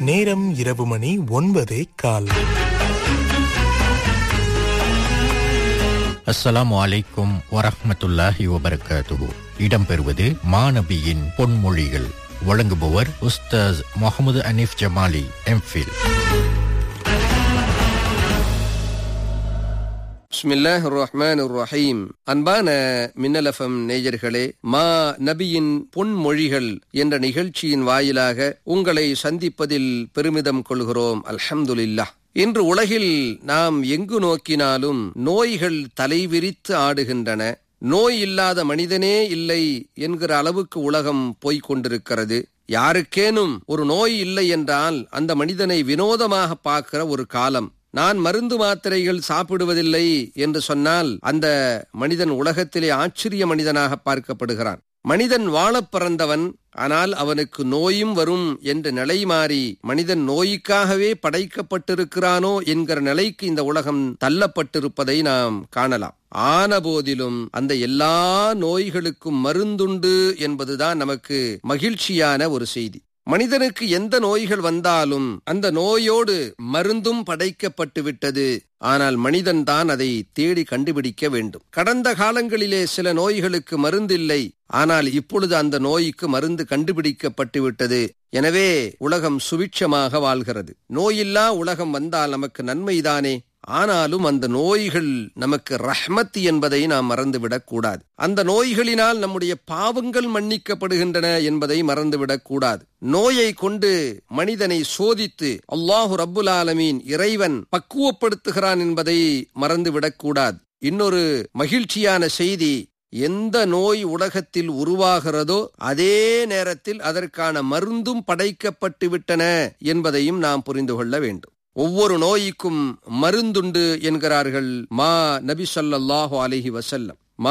நேரம் இரவு மணி ஒன்பதே கால் அஸ்ஸலாமு அலைக்கும் வரஹ்மத்துல்லாஹி வபரகாத்துஹு இடம்பெறுவது மாநபியின் பொன்மொழிகள் வழங்குபவர் உஸ்தாஸ் முகமது அனீஃப் ஜமாலி எம்ஃபில் பிஸ்மில்லாஹ் ரஹ்மான் ரஹீம் அன்பான மின்னலஃபம் நேயர்களே மா நபியின் பொன்மொழிகள் என்ற நிகழ்ச்சியின் வாயிலாக உங்களை சந்திப்பதில் பெருமிதம் கொள்கிறோம் அல்ஹம்துலில்லாஹ் இன்று உலகில் நாம் எங்கு நோக்கினாலும் நோய்கள் தலைவிரித்து ஆடுகின்றன நோய் இல்லாத மனிதனே இல்லை என்கிற அளவுக்கு உலகம் போய்க் கொண்டிருக்கிறது யாருக்கேனும் ஒரு நோய் இல்லை என்றால் அந்த மனிதனை வினோதமாக பார்க்கிற ஒரு காலம் நான் மருந்து மாத்திரைகள் சாப்பிடுவதில்லை என்று சொன்னால் அந்த மனிதன் உலகத்திலே ஆச்சரிய மனிதனாக பார்க்கப்படுகிறான் மனிதன் வாழப் பிறந்தவன் ஆனால் அவனுக்கு நோயும் வரும் என்ற நிலை மாறி மனிதன் நோய்க்காகவே படைக்கப்பட்டிருக்கிறானோ என்கிற நிலைக்கு இந்த உலகம் தள்ளப்பட்டிருப்பதை நாம் காணலாம் ஆன போதிலும் அந்த எல்லா நோய்களுக்கும் மருந்துண்டு என்பதுதான் நமக்கு மகிழ்ச்சியான ஒரு செய்தி மனிதனுக்கு எந்த நோய்கள் வந்தாலும் அந்த நோயோடு மருந்தும் படைக்கப்பட்டு விட்டது ஆனால் மனிதன் தான் அதை தேடி கண்டுபிடிக்க வேண்டும் கடந்த காலங்களிலே சில நோய்களுக்கு மருந்தில்லை ஆனால் இப்பொழுது அந்த நோய்க்கு மருந்து கண்டுபிடிக்கப்பட்டு விட்டது எனவே உலகம் சுபிட்சமாக வாழ்கிறது நோயில்லா உலகம் வந்தால் நமக்கு நன்மைதானே ஆனாலும் அந்த நோய்கள் நமக்கு ரஹ்மத் என்பதை நாம் மறந்துவிடக் கூடாது அந்த நோய்களினால் நம்முடைய பாவங்கள் மன்னிக்கப்படுகின்றன என்பதை மறந்துவிடக் கூடாது நோயை கொண்டு மனிதனை சோதித்து அல்லாஹு ரப்புல் ஆலமீன் இறைவன் பக்குவப்படுத்துகிறான் என்பதை மறந்துவிடக் கூடாது இன்னொரு மகிழ்ச்சியான செய்தி எந்த நோய் உலகத்தில் உருவாகிறதோ அதே நேரத்தில் அதற்கான மருந்தும் படைக்கப்பட்டு விட்டன என்பதையும் நாம் புரிந்து கொள்ள வேண்டும் ஒவ்வொரு நோய்க்கும் மருந்துண்டு என்கிறார்கள் மா நபி ஸல்லல்லாஹு அலைஹி வஸல்லம்